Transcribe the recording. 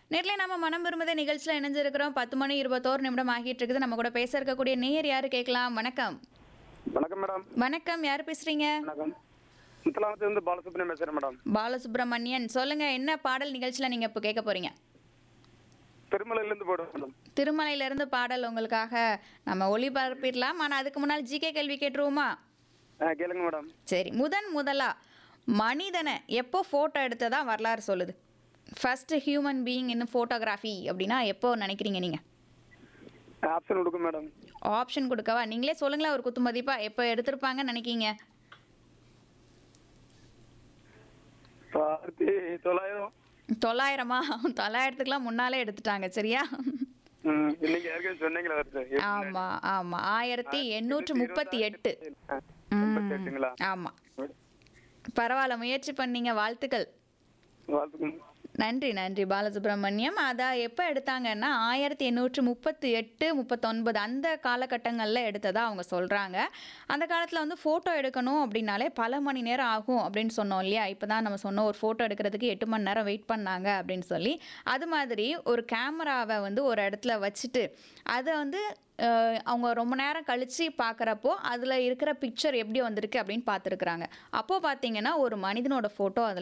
நேர்ல நம்ம மனம் விரும்புத நிகழ்ச்சியில் இணைஞ்சிருக்கிறோம் பத்து மணி இருபத்தோரு நிமிடம் ஆகிட்டு இருக்குது நம்ம கூட பேச இருக்கக்கூடிய நேயர் யாரு கேட்கலாம் வணக்கம் வணக்கம் மேடம் வணக்கம் யார் பேசுறீங்க வணக்கம் முத்தலாமத்திலிருந்து பாலசுப்ரமணியம் பேசுறேன் மேடம் பாலசுப்ரமணியன் சொல்லுங்க என்ன பாடல் நிகழ்ச்சியில் நீங்க இப்போ கேட்க போறீங்க திருமலையிலேருந்து போடுறேன் மேடம் திருமலையில இருந்து பாடல் உங்களுக்காக நம்ம ஒளிபரப்பிடலாம் ஆனால் அதுக்கு முன்னால் ஜிகே கேள்வி கேட்டுருவோமா ஆ கேளுங்க மேடம் சரி முதன் முதலா மனிதனை எப்போ ஃபோட்டோ எடுத்ததா வரலாறு சொல்லுது ஃபர்ஸ்ட் ஹியூமன் பீயிங் இன்னும் ஃபோட்டோகிராஃபி அப்படின்னா எப்போ நினைக்கிறீங்க நீங்கள் ஆப்ஷன் கொடுக்கும் மேடம் ஆப்ஷன் கொடுக்கவா நீங்களே சொல்லுங்களேன் ஒரு குத்து மதிப்பா எப்போ எடுத்திருப்பாங்கன்னு நினைக்கீங்க ஆயிரத்தி தொள்ளாயிரம் தொள்ளாயிரமா தொள்ளாயிரத்துக்குலாம் முன்னாலே எடுத்துட்டாங்க சரியா ம், இன்னைக்கு ஏற்கனவே சொன்னீங்களா வருது ஆமா ஆமா ஆயிரத்தி எண்ணூற்று முப்பத்தி எட்டு முப்பத்தி எட்டுங்களா ஆமா பரவாயில்ல முயற்சி பண்ணீங்க வாழ்த்துக்கள் வாழ்த்துக்கும் நன்றி நன்றி பாலசுப்ரமணியம் அதான் எப்போ எடுத்தாங்கன்னா ஆயிரத்தி எண்ணூற்று முப்பத்தி எட்டு முப்பத்தொன்பது அந்த காலகட்டங்களில் எடுத்ததா அவங்க சொல்கிறாங்க அந்த காலத்தில் வந்து ஃபோட்டோ எடுக்கணும் அப்படின்னாலே பல மணி நேரம் ஆகும் அப்படின்னு சொன்னோம் இல்லையா இப்போ தான் நம்ம சொன்னோம் ஒரு ஃபோட்டோ எடுக்கிறதுக்கு எட்டு மணி நேரம் வெயிட் பண்ணாங்க அப்படின்னு சொல்லி அது மாதிரி ஒரு கேமராவை வந்து ஒரு இடத்துல வச்சுட்டு அதை வந்து அஹ், அவங்க ரொம்ப நேரம் கழித்து பார்க்குறப்போ அதில் இருக்கிற பிக்சர் எப்படி வந்திருக்கு அப்படின்னு பார்த்துருக்குறாங்க அப்போது பார்த்தீங்கன்னா ஒரு மனிதனோட ஃபோட்டோ அதில்